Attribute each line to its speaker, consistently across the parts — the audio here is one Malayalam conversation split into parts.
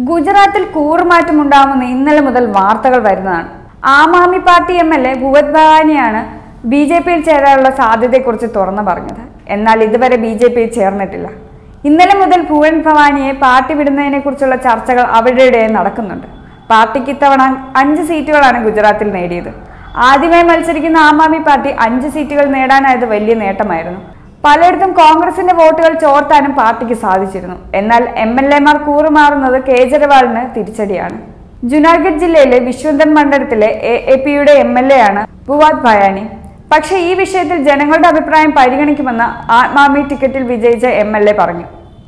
Speaker 1: ഗുജറാത്തിൽ കൂറുമാറ്റം ഉണ്ടാവുമെന്ന് ഇന്നലെ മുതൽ വാർത്തകൾ വരുന്നതാണ് Aam Aadmi party M L A Bhupat ഭവാനിയാണ് ബി ജെ പിയിൽ ചേരാനുള്ള സാധ്യതയെക്കുറിച്ച് തുറന്നു പറഞ്ഞത് എന്നാൽ ഇതുവരെ ബി ജെ പിയിൽ ചേർന്നിട്ടില്ല ഇന്നലെ മുതൽ ഭുവൻ ഭവാനിയെ പാർട്ടി വിടുന്നതിനെക്കുറിച്ചുള്ള ചർച്ചകൾ അവരുടെ നടക്കുന്നുണ്ട് പാർട്ടിക്ക് ഇത്തവണ അഞ്ച് സീറ്റുകളാണ് ഗുജറാത്തിൽ നേടിയത് ആദ്യമായി മത്സരിക്കുന്ന ആം ആദ്മി പാർട്ടി അഞ്ച് സീറ്റുകൾ നേടാനായത് വലിയ നേട്ടമായിരുന്നു പലയിടത്തും കോൺഗ്രസിന്റെ വോട്ടുകൾ ചോർത്താനും പാർട്ടിക്ക് സാധിച്ചിരുന്നു എന്നാൽ എം എൽ എമാർ കൂറുമാറുന്നത് കേജ്രിവാളിന് തിരിച്ചടിയാണ് ജുനാഗഡ് ജില്ലയിലെ വിശ്വന്തൻ മണ്ഡലത്തിലെ എ എ പിയുടെ എം എൽ എ ആണ് ഭുവാദ് ഭയാനി പക്ഷേ ഈ വിഷയത്തിൽ ജനങ്ങളുടെ അഭിപ്രായം പരിഗണിക്കുമെന്ന് ആം ആദ്മി ടിക്കറ്റിൽ വിജയിച്ച എം എൽ എ പറഞ്ഞു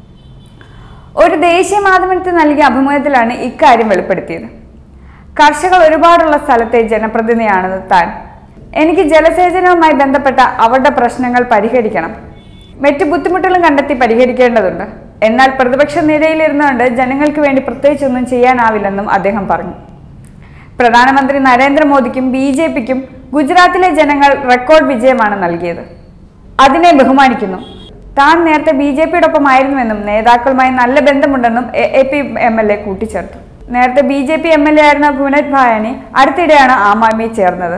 Speaker 1: ഒരു ദേശീയ മാധ്യമത്തിന് നൽകിയ അഭിമുഖത്തിലാണ് ഇക്കാര്യം വെളിപ്പെടുത്തിയത് കർഷകർ ഒരുപാടുള്ള സ്ഥലത്തെ ജനപ്രതിനിധിയാണ് താൻ എനിക്ക് ജലസേചനവുമായി ബന്ധപ്പെട്ട അവരുടെ പ്രശ്നങ്ങൾ പരിഹരിക്കണം മറ്റു ബുദ്ധിമുട്ടുകളും കണ്ടെത്തി പരിഹരിക്കേണ്ടതുണ്ട് എന്നാൽ പ്രതിപക്ഷ നിരയിലിരുന്നുകൊണ്ട് ജനങ്ങൾക്ക് വേണ്ടി പ്രത്യേകിച്ചൊന്നും ചെയ്യാനാവില്ലെന്നും അദ്ദേഹം പറഞ്ഞു പ്രധാനമന്ത്രി നരേന്ദ്രമോദിക്കും ബി ജെ പിക്കും ഗുജറാത്തിലെ ജനങ്ങൾ റെക്കോർഡ് വിജയമാണ് നൽകിയത് അതിനെ ബഹുമാനിക്കുന്നു താൻ നേരത്തെ ബി ജെ പിയോടൊപ്പമായിരുന്നുവെന്നും നേതാക്കളുമായി നല്ല ബന്ധമുണ്ടെന്നും A A P M L A കൂട്ടിച്ചേർത്തു നേരത്തെ B J P M L A ആയിരുന്ന ഭുവനത് ഭായാനി അടുത്തിടെയാണ് ആം ആദ്മി ചേർന്നത്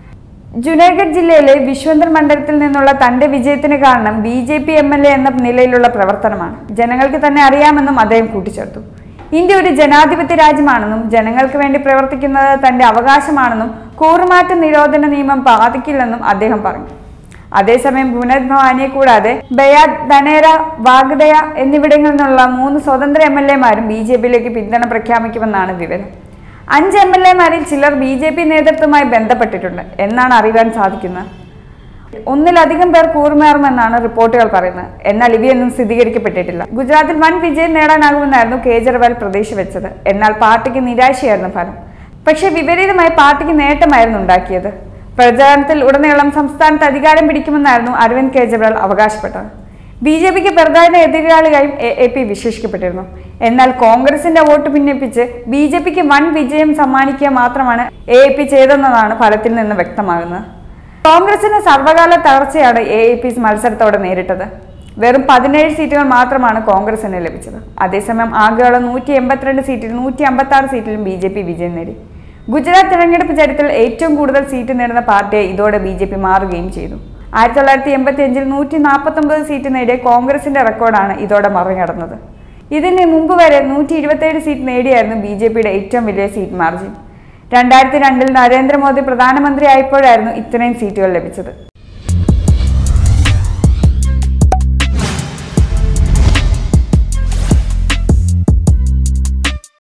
Speaker 1: ജുനൈഗഡ് ജില്ലയിലെ വിശ്വന്തർ മണ്ഡലത്തിൽ നിന്നുള്ള തന്റെ വിജയത്തിന് കാരണം B J P M L A എന്ന നിലയിലുള്ള പ്രവർത്തനമാണ് ജനങ്ങൾക്ക് തന്നെ അറിയാമെന്നും അദ്ദേഹം കൂട്ടിച്ചേർത്തു ഇന്ത്യ ഒരു ജനാധിപത്യ രാജ്യമാണെന്നും ജനങ്ങൾക്ക് വേണ്ടി പ്രവർത്തിക്കുന്നത് തന്റെ അവകാശമാണെന്നും കൂറുമാറ്റ നിരോധന നിയമം ബാധിക്കില്ലെന്നും അദ്ദേഹം പറഞ്ഞു അതേസമയം ഭുവനത് ഭവാനിയെ കൂടാതെ ബയാദ് ധനേര വാഗ്ദയ എന്നിവിടങ്ങളിൽ നിന്നുള്ള മൂന്ന് സ്വതന്ത്ര എം എൽ എമാരും ബി ജെ പിയിലേക്ക് പിന്തുണ പ്രഖ്യാപിക്കുമെന്നാണ് വിവരം അഞ്ച് എം എൽ എമാരിൽ ചിലർ ബി ജെ പി നേതൃത്വവുമായി ബന്ധപ്പെട്ടിട്ടുണ്ട് എന്നാണ് അറിയാൻ സാധിക്കുന്നത് ഒന്നിലധികം പേർ കൂറുമാറുമെന്നാണ് റിപ്പോർട്ടുകൾ പറയുന്നത് എന്നാൽ ഇവയൊന്നും സ്ഥിരീകരിക്കപ്പെട്ടിട്ടില്ല ഗുജറാത്തിൽ വൻ വിജയം നേടാനാകുമെന്നായിരുന്നു കേജ്രിവാൾ പ്രതീക്ഷ വെച്ചത് എന്നാൽ പാർട്ടിക്ക് നിരാശയായിരുന്നു ഫലം പക്ഷേ വിപരീതമായി പാർട്ടിക്ക് നേട്ടമായിരുന്നു ഉണ്ടാക്കിയത് പ്രചാരണത്തിൽ ഉടനീളം സംസ്ഥാനത്ത് അധികാരം പിടിക്കുമെന്നായിരുന്നു അരവിന്ദ് കെജ്രിവാൾ അവകാശപ്പെട്ടത് ബി ജെ പിക്ക് പ്രധാന എതിരാളിയായും എ എ പി വിശേഷിക്കപ്പെട്ടിരുന്നു എന്നാൽ കോൺഗ്രസിന്റെ വോട്ട് ഭിന്നിപ്പിച്ച് ബി ജെ പിക്ക് വൻ വിജയം സമ്മാനിക്കുക മാത്രമാണ് എ എ പി ചെയ്തെന്നതാണ് ഫലത്തിൽ നിന്ന് വ്യക്തമാകുന്നത് കോൺഗ്രസിന് സർവകാല തകർച്ചയാണ് എ എ പി മത്സരത്തോടെ നേരിട്ടത് വെറും പതിനേഴ് സീറ്റുകൾ മാത്രമാണ് കോൺഗ്രസിന് ലഭിച്ചത് അതേസമയം ആകെയുള്ള നൂറ്റി എൺപത്തിരണ്ട് സീറ്റിൽ നൂറ്റി അമ്പത്തി ആറ് സീറ്റിലും ബി ജെ പി വിജയം നേടി ഗുജറാത്ത് തിരഞ്ഞെടുപ്പ് ചരിത്രത്തിൽ ഏറ്റവും കൂടുതൽ സീറ്റ് നേടുന്ന പാർട്ടിയെ ഇതോടെ ബി ജെ പി മാറുകയും ചെയ്തു ആയിരത്തി തൊള്ളായിരത്തി എൺപത്തി അഞ്ചിൽ നൂറ്റി നാൽപ്പത്തി ഒമ്പത് സീറ്റ് നേടിയ കോൺഗ്രസിന്റെ റെക്കോർഡാണ് ഇതോടെ മറികടന്നത് ഇതിന് മുമ്പ് വരെ നൂറ്റി ഇരുപത്തേഴ് സീറ്റ് നേടിയായിരുന്നു ബി ജെ പിയുടെ ഏറ്റവും വലിയ സീറ്റ് മാർജിൻ രണ്ടായിരത്തി രണ്ടിൽ നരേന്ദ്രമോദി പ്രധാനമന്ത്രി ആയപ്പോഴായിരുന്നു ഇത്രയും സീറ്റുകൾ ലഭിച്ചത്